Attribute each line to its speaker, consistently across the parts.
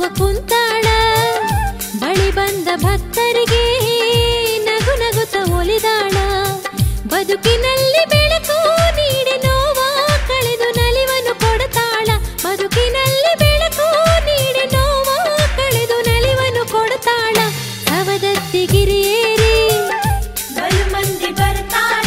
Speaker 1: ಕುಂತಾಳ ಬಳಿ ಬಂದ ಭಕ್ತರಿಗೆ ನಗು ನಗುತ್ತ ಒಲಿದಾಳ ಬದುಕಿನಲ್ಲಿ ಬೆಳಕು ನೀಡಿ ನೋವ ಕಳೆದು ನಲಿವನ್ನು ಕೊಡ್ತಾಳ ಬದುಕಿನಲ್ಲಿ ಬೆಳಕು ನೀಡಿ ನೋವ ಕಳೆದು ನಲಿವನ್ನು ಕೊಡ್ತಾಳ ಸವದತ್ತಿಗಿರಿಯೇರಿ
Speaker 2: ಬಲು ಮಂದಿ ಬರ್ತಾರ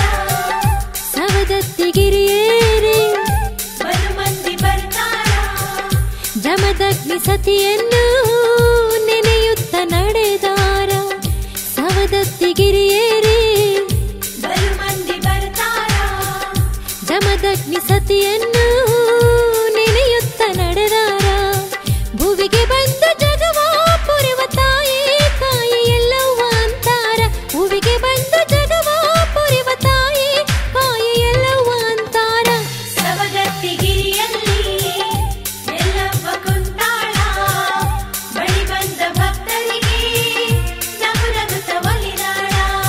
Speaker 1: ಸವದತ್ತಿಗಿರಿಯೇರಿ
Speaker 2: ಬಲು ಮಂದಿ ಬರ್ತಾರ
Speaker 1: ಜಮದಗ್ನಿ ಸತಿಯನ್ನು ನೆನೆಯುತ್ತ ನಡೆದಾರ ಸವದತ್ತಿಗಿರಿಯೇರಿ
Speaker 2: ಬಲು ಮಂದಿ ಬರ್ತಾರ
Speaker 1: ಜಮದಗ್ನಿ ಸತಿಯನ್ನು ನೆನೆಯುತ್ತ ನಡೆದಾರ ಭುವಿಗೆ ಬಂದ ಜಗವ ಪುರಿವ ತಾಯಿ ಕಾಯಿ ಎಲ್ಲವ್ವ ಅಂತಾರ ಭುವಿಗೆ ಬಂದ ಜಗವ ಪುರಿವ ತಾಯಿ ಕಾಯಿ ಎಲ್ಲವ್ವ ಅಂತಾರ
Speaker 2: ಸವದತ್ತಿಗಿರಿಯಲ್ಲಿ ಎಲ್ಲವ್ವ ಕುಂತಾಳ ಬಳಿ ಬಂದ ಭಕ್ತರಿಗೆ ನಗು ನಗುತ್ತ ಒಲಿದಾಳ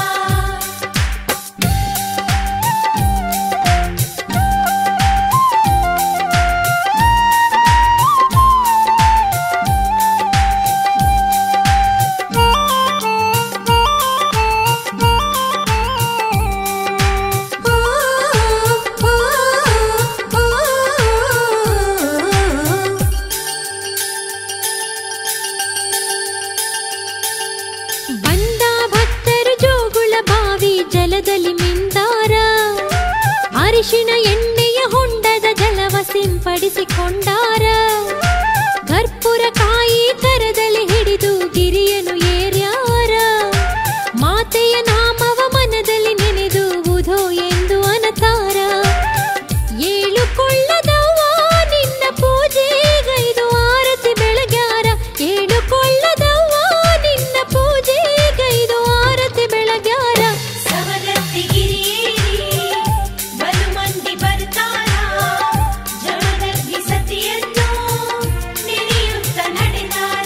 Speaker 1: ಬಂದ ಭಕ್ತರು ಜೋಗುಳ ಬಾವಿ ಜಲದಲ್ಲಿ ಮಿಂದಾರ ಅರಿಶಿಣ ಎಣ್ಣೆಯ ಹೊಂಡದ ಜಲವ ಸಿಂಪಡಿಸಿಕೊಂಡಾರ ಕರ್ಪೂರ ಕಾಯಿ ಕರದಲ್ಲಿ ಹಿಡಿದು ಗಿರಿಯನು ಏರ್ಯಾರ ಮಾತೆಯ ನಾಮವ ಮನದಲ್ಲಿ ನೆನೆದು ಉಧೋ ಎಂದು ಅನತಾರ ಏಳು ಕೊಳ್ಳದವ್ವ ನಿನ್ನ ಪೂಜೆಗೈದು ಆರತಿ ಬೆಳಗ್ಯಾರ ಏಳು ಕೊಳ್ಳದವ್ವ ನಿನ್ನ ಪೂಜೆಗೈದು ಆರತಿ ಬೆಳಗ್ಯಾರ
Speaker 2: ಸವದತ್ತಿಗಿರಿಯೇರಿ ಬಲು ಮಂದಿ ಬರ್ತಾರ ಜಮದಗ್ನಿ ಸತಿಯನ್ನು ನೆನೆಯುತ್ತ ನಡೆದಾರ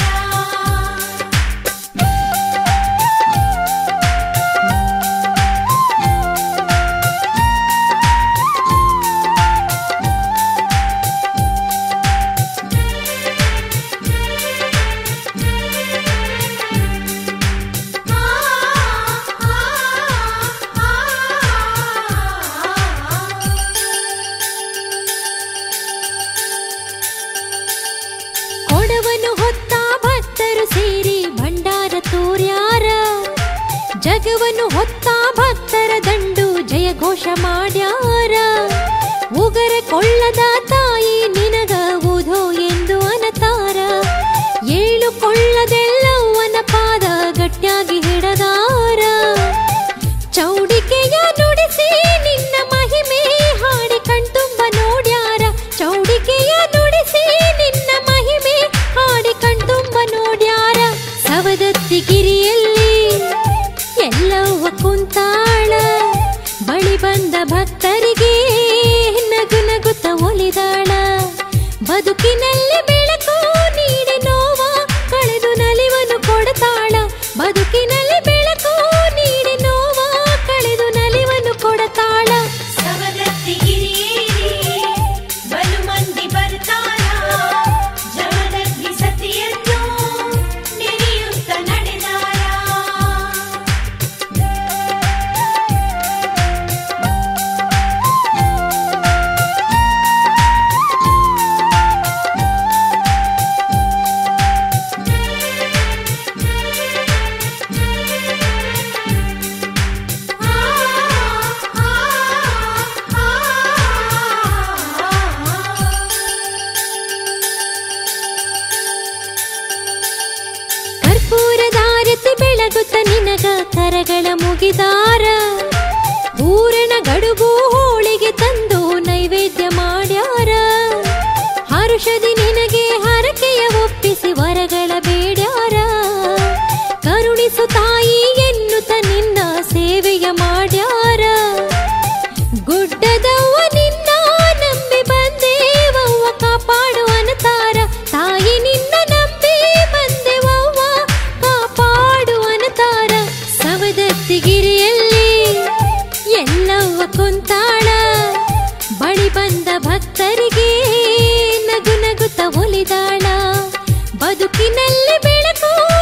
Speaker 1: ಕೊಡವನು ಹೊತ್ತ ಭಕ್ತರು ಸೇರಿ ಭಂಡಾರ ತೋರ್ಯಾರ ಜಗವನ್ನು ಹೊತ್ತ ಭಕ್ತರ ದಂಡು ಜಯ ಘೋಷ ಮಾಡ್ಯಾರ ಉಗರ ಕೊಳ್ಳದ ತಾಯಿ ನಿನಗ ಉಧೋ ಎಂದು ಅನತಾರ ಏಳು ಕೊಳ್ಳದೆಲ್ಲವನ ಪಾದ ಗಟ್ಟಿಯಾಗಿ ಹಿಡದಾರ ಚೌಡಿಕೆಯ ನುಡಿಸಿ ನಿನ್ನ ಮಹಿಮೆ ಹಾಡಿ ಕಣ್ತುಂಬ ನೋಡ್ಯಾರ ಚೌಡಿಕೆಯ ನುಡಿಸಿ ನಿನ್ನ ಮಹಿಮೆ ಹಾಡಿ ಕಣ್ತುಂಬ ನೋಡ್ಯಾರ ಸವದತ್ತಿಗಿರಿಯಲ್ಲಿ ಎಲ್ಲವ್ವ ಕುಂತಾಳ ಬಳಿ ಬಂದ ಭಕ್ತರಿಗೆ ನಗು ನಗುತ್ತ ಒಲಿದಾಳ ಬದುಕಿನಲ್ಲಿ ಬೆಳಕು ನೀಡಿ ನೋವ ಕಳೆದು ನಲಿವನ್ನು ಕೊಡ್ತಾಳ ಬದುಕಿನಲ್ಲಿ ಬೆಳಕು ನೀಡಿ ನೋವ ಕಳೆದು ನಲಿವನ್ನು ಕೊಡತಾಳ
Speaker 2: ಸವದತ್ತಿಗಿರಿಯೇರಿ ಬಲು ಮಂದಿ ಬರ್ತಾರ ಜಮದಗ್ನಿ ಸತಿಯನ್ನು ನೆನೆಯುತ್ತ ನಡೆದಾರ
Speaker 1: ಕರ್ಪೂರದಾರತಿ ಬೆಳಗುತ್ತ ನಿನಗ ಕರಗಳ ಮುಗಿದಾರ ಪೂರಣ ಗಡುಬು ಹೋಳಿಗೆ ತಂದು ನೈವೇದ್ಯ ಮಾಡ್ಯಾರ ಹರುಷದಿ ನಿನಗೆ ಹರಕೆಯ ಒಪ್ಪಿಸಿ ವರಗಳ ಬೇಡ್ಯಾರ ಕರುಣಿಸು ತಾಯಿ ಎನ್ನುತ್ತ ನಿನ್ನ ಸೇವೆಯ ಮಾಡ್ಯಾರ ಗುಡ್ಡದವ್ವ ನಿನ್ನ ನಂಬಿ ಬಂದೇವವ್ವ ಕಾಪಾಡುವನತಾರ ತಾಯಿ ನಿನ್ನ ನಂಬಿ ಬಂದೆವವ್ವ ಕಾಪಾಡುವನತಾರ ಸವದತ್ತಿಗಿರಿಯಲ್ಲಿ ಎಲ್ಲವ್ವ ಕುಂತಾಳ ಬಾಳಿನಲ್ಲಿ ಬೆಳಕು